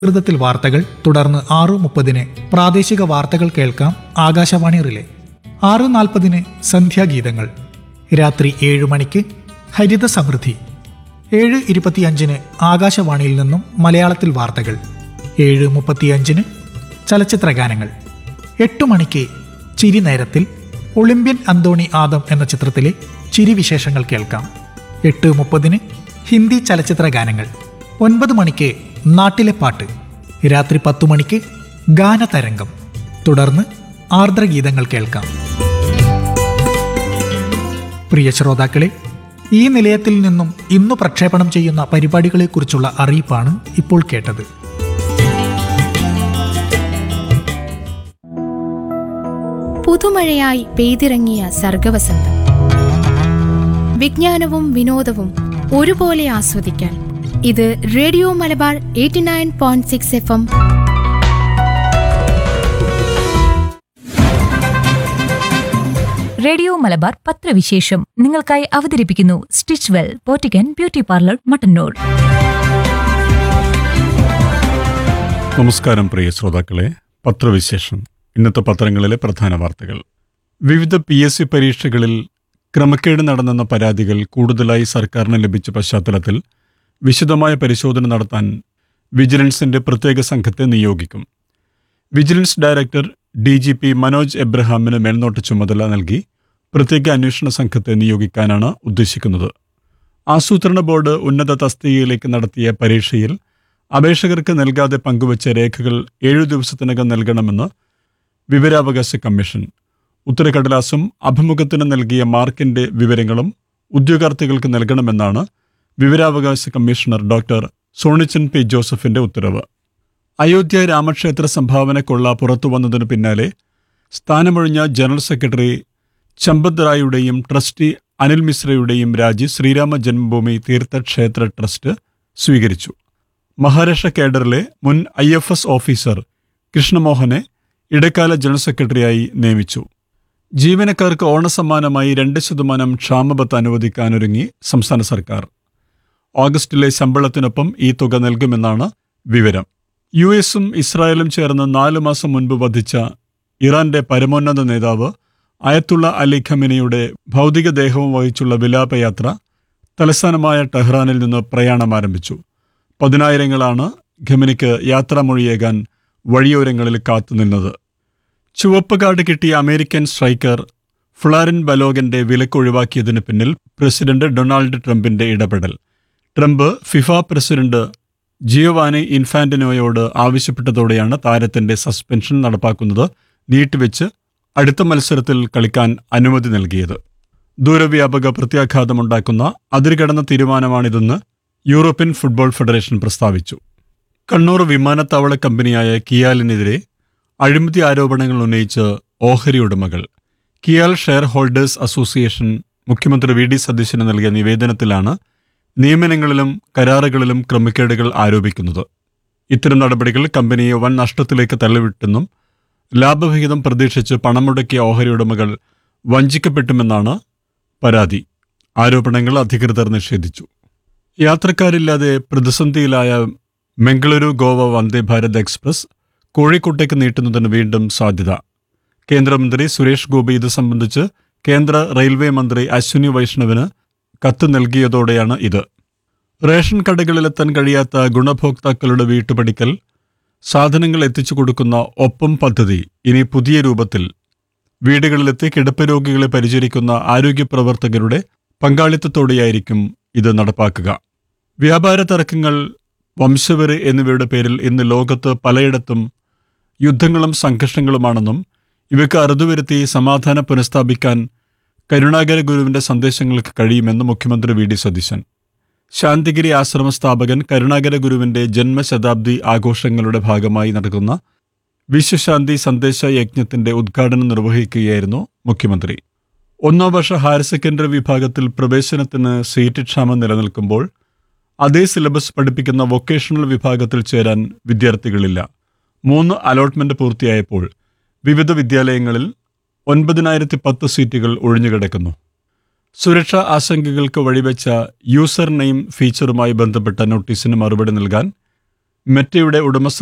സംസ്കൃതത്തിൽ വാർത്തകൾ തുടർന്ന് ആറു മുപ്പതിന് പ്രാദേശിക വാർത്തകൾ കേൾക്കാം ആകാശവാണി റിലേ ആറ് നാൽപ്പതിന് സന്ധ്യാഗീതങ്ങൾ രാത്രി ഏഴ് മണിക്ക് ഹരിത സമൃദ്ധി ഏഴ് ഇരുപത്തിയഞ്ചിന് ആകാശവാണിയിൽ നിന്നും മലയാളത്തിൽ വാർത്തകൾ ഏഴ് മുപ്പത്തിയഞ്ചിന് ചലച്ചിത്ര ഗാനങ്ങൾ എട്ടു മണിക്ക് ചിരി നേരത്തിൽ ഒളിമ്പ്യൻ അന്തോണി ആദം എന്ന ചിത്രത്തിലെ ചിരി വിശേഷങ്ങൾ കേൾക്കാം എട്ട് മുപ്പതിന് ഹിന്ദി ചലച്ചിത്ര ഗാനങ്ങൾ ഒൻപത് മണിക്ക് നാട്ടിലെ പാട്ട് രാത്രി പത്തു മണിക്ക് ഗാനതരംഗം തുടർന്ന് ആർദ്രഗീതങ്ങൾ കേൾക്കാം പ്രിയ ശ്രോതാക്കളെ ഈ നിലയത്തിൽ നിന്നും ഇന്നു പ്രക്ഷേപണം ചെയ്യുന്ന പരിപാടികളെക്കുറിച്ചുള്ള അറിയിപ്പാണ് ഇപ്പോൾ കേട്ടത് പുതുമഴയായി പെയ്തിറങ്ങിയ സർഗവസന്തം വിജ്ഞാനവും വിനോദവും ഒരുപോലെ ആസ്വദിക്കാൻ ഇത് radio Malabar eighty nine point six F M radio Malabar പത്രവിശേഷം നിങ്ങൾക്കായി അവതരിപ്പിക്കുന്നു സ്റ്റിച്ച് വെൽ പോറ്റിക്കൻ ബ്യൂട്ടി പാർലർ മട്ടന്നൂർ നമസ്കാരം പ്രിയ ശ്രോതാക്കളെ പത്രവിശേഷം ഇന്നത്തെ പത്രങ്ങളിലെ പ്രധാന വാർത്തകൾ വിവിധ പി എസ് സി പരീക്ഷകളിൽ ക്രമക്കേട് നടന്നെന്ന പരാതികൾ കൂടുതലായി സർക്കാരിന് ലഭിച്ച പശ്ചാത്തലത്തിൽ വിശദമായ പരിശോധന നടത്താൻ വിജിലൻസിന്റെ പ്രത്യേക സംഘത്തെ നിയോഗിക്കും vigilance director D G P Manoj എബ്രഹാമിന് മേൽനോട്ട ചുമതല നൽകി പ്രത്യേക അന്വേഷണ സംഘത്തെ നിയോഗിക്കാനാണ് ഉദ്ദേശിക്കുന്നത് ആസൂത്രണ ബോർഡ് ഉന്നത തസ്തികയിലേക്ക് നടത്തിയ പരീക്ഷയിൽ അപേക്ഷകർക്ക് നൽകാതെ പങ്കുവച്ച രേഖകൾ ഏഴു ദിവസത്തിനകം നൽകണമെന്ന് വിവരാവകാശ കമ്മീഷൻ ഉത്തരക്കടലാസും അഭിമുഖത്തിന് നൽകിയ മാർക്കിന്റെ വിവരങ്ങളും ഉദ്യോഗാർത്ഥികൾക്ക് നൽകണമെന്നാണ് വിവരാവകാശ കമ്മീഷണർ ഡോക്ടർ സോണിച്ചൻ പി ജോസഫിന്റെ ഉത്തരവ് അയോധ്യ രാമക്ഷേത്ര സംഭാവന കൊള്ള പുറത്തുവന്നതിനു പിന്നാലെ സ്ഥാനമൊഴിഞ്ഞ ജനറൽ സെക്രട്ടറി ചമ്പത് റായുടെയും ട്രസ്റ്റി അനിൽ മിശ്രയുടെയും രാജി ശ്രീരാമ ജന്മഭൂമി തീർത്ഥക്ഷേത്ര ട്രസ്റ്റ് സ്വീകരിച്ചു മഹാരാഷ്ട്ര കേഡറിലെ മുൻ ഐ എഫ് എസ് ഓഫീസർ കൃഷ്ണമോഹനെ ഇടക്കാല ജനറൽ സെക്രട്ടറിയായി നിയമിച്ചു ജീവനക്കാർക്ക് ഓണസമ്മാനമായി രണ്ട് ശതമാനം ക്ഷാമബത്ത് അനുവദിക്കാനൊരുങ്ങി സംസ്ഥാന സർക്കാർ ഓഗസ്റ്റിലെ ശമ്പളത്തിനൊപ്പം ഈ തുക നൽകുമെന്നാണ് വിവരം യു എസും ഇസ്രായേലും ചേർന്ന് നാലു മാസം മുൻപ് വധിച്ച ഇറാന്റെ പരമോന്നത നേതാവ് അയത്തുള്ള അലി ഖമിനിയുടെ ഭൗതികദേഹവും വഹിച്ചുള്ള വിലാപയാത്ര തലസ്ഥാനമായ ടെഹ്റാനിൽ നിന്ന് പ്രയാണം ആരംഭിച്ചു പതിനായിരങ്ങളാണ് ഖമിനിക്ക് യാത്രാമൊഴിയേകാൻ വഴിയോരങ്ങളിൽ കാത്തുനിന്നത് ചുവപ്പ് കാർഡ് കിട്ടിയ അമേരിക്കൻ സ്ട്രൈക്കർ ഫ്ലാരിൻ ബലോഗന്റെ വിലക്ക് ഒഴിവാക്കിയതിന് പിന്നിൽ പ്രസിഡന്റ് ഡൊണാൾഡ് ട്രംപിന്റെ ഇടപെടൽ ട്രംപ് ഫിഫ പ്രസിഡന്റ് ജിയോവാനി ഇൻഫാന്റിനോയോട് ആവശ്യപ്പെട്ടതോടെയാണ് താരത്തിന്റെ സസ്പെൻഷൻ നടപ്പാക്കുന്നത് നീട്ടിവെച്ച് അടുത്ത മത്സരത്തിൽ കളിക്കാൻ അനുമതി നൽകിയത് ദൂരവ്യാപക പ്രത്യാഘാതമുണ്ടാക്കുന്ന അതിരുകടന്ന തീരുമാനമാണിതെന്ന് യൂറോപ്യൻ ഫുട്ബോൾ ഫെഡറേഷൻ പ്രസ്താവിച്ചു കണ്ണൂർ വിമാനത്താവള കമ്പനിയായ കിയാലിനെതിരെ അഴിമതി ആരോപണങ്ങൾ ഉന്നയിച്ച് ഓഹരി ഉടമകൾ കിയാൽ ഷെയർ ഹോൾഡേഴ്സ് അസോസിയേഷൻ മുഖ്യമന്ത്രി വി ഡി സതീശന് നൽകിയ നിവേദനത്തിലാണ് നിയമനങ്ങളിലും കരാറുകളിലും ക്രമക്കേടുകൾ ആരോപിക്കുന്നത് ഇത്തരം നടപടികൾ കമ്പനിയെ വൻ നഷ്ടത്തിലേക്ക് തള്ളിവിട്ടെന്നും ലാഭവിഹിതം പ്രതീക്ഷിച്ച് പണം മുടക്കിയ ഓഹരി ഉടമകൾ വഞ്ചിക്കപ്പെട്ടുമെന്നാണ് പരാതി ആരോപണങ്ങൾ അധികൃതർ നിഷേധിച്ചു യാത്രക്കാരില്ലാതെ പ്രതിസന്ധിയിലായ മംഗളൂരു ഗോവ വന്ദേ ഭാരത് എക്സ്പ്രസ് കോഴിക്കോട്ടേക്ക് നീട്ടുന്നതിന് വീണ്ടും സാധ്യത കേന്ദ്രമന്ത്രി സുരേഷ് ഗോപി ഇത് സംബന്ധിച്ച് കേന്ദ്ര റെയിൽവേ മന്ത്രി അശ്വിനി വൈഷ്ണവിന് കത്ത് നൽകിയതോടെയാണ് ഇത് റേഷൻ കടകളിലെത്താൻ കഴിയാത്ത ഗുണഭോക്താക്കളുടെ വീട്ടുപടിക്കൽ സാധനങ്ങൾ എത്തിച്ചു കൊടുക്കുന്ന ഒപ്പം പദ്ധതി ഇനി പുതിയ രൂപത്തിൽ വീടുകളിലെത്തി കിടപ്പ് രോഗികളെ പരിചരിക്കുന്ന ആരോഗ്യ പ്രവർത്തകരുടെ പങ്കാളിത്തത്തോടെയായിരിക്കും ഇത് നടപ്പാക്കുക വ്യാപാര തർക്കങ്ങൾ വംശവെറി എന്നിവയുടെ പേരിൽ ഇന്ന് ലോകത്ത് പലയിടത്തും യുദ്ധങ്ങളും സംഘർഷങ്ങളുമാണെന്നും ഇവയ്ക്ക് അറുതുവരുത്തി സമാധാനം പുനഃസ്ഥാപിക്കാൻ കരുണാകര ഗുരുവിന്റെ സന്ദേശങ്ങൾക്ക് കഴിയുമെന്ന് മുഖ്യമന്ത്രി വി ഡി സതീശൻ ശാന്തിഗിരി ആശ്രമ സ്ഥാപകൻ കരുണാകര ഗുരുവിന്റെ ജന്മശതാബ്ദി ആഘോഷങ്ങളുടെ ഭാഗമായി നടക്കുന്ന വിശ്വശാന്തി സന്ദേശ യജ്ഞത്തിന്റെ ഉദ്ഘാടനം നിർവഹിക്കുകയായിരുന്നു മുഖ്യമന്ത്രി ഒന്നാം വർഷ ഹയർ സെക്കൻഡറി വിഭാഗത്തിൽ പ്രവേശനത്തിന് സീറ്റ് ക്ഷാമം നിലനിൽക്കുമ്പോൾ അതേ സിലബസ് പഠിപ്പിക്കുന്ന വൊക്കേഷണൽ വിഭാഗത്തിൽ ചേരാൻ വിദ്യാർത്ഥികളില്ല മൂന്ന് അലോട്ട്മെന്റ് പൂർത്തിയായപ്പോൾ വിവിധ വിദ്യാലയങ്ങളിൽ ഒൻപതിനായിരത്തി പത്ത് സീറ്റുകൾ ഒഴിഞ്ഞുകിടക്കുന്നു സുരക്ഷാ ആശങ്കകൾക്ക് വഴിവെച്ച യൂസർ നെയിം ഫീച്ചറുമായി ബന്ധപ്പെട്ട നോട്ടീസിന് മറുപടി നൽകാൻ മെറ്റയുടെ ഉടമസ്ഥ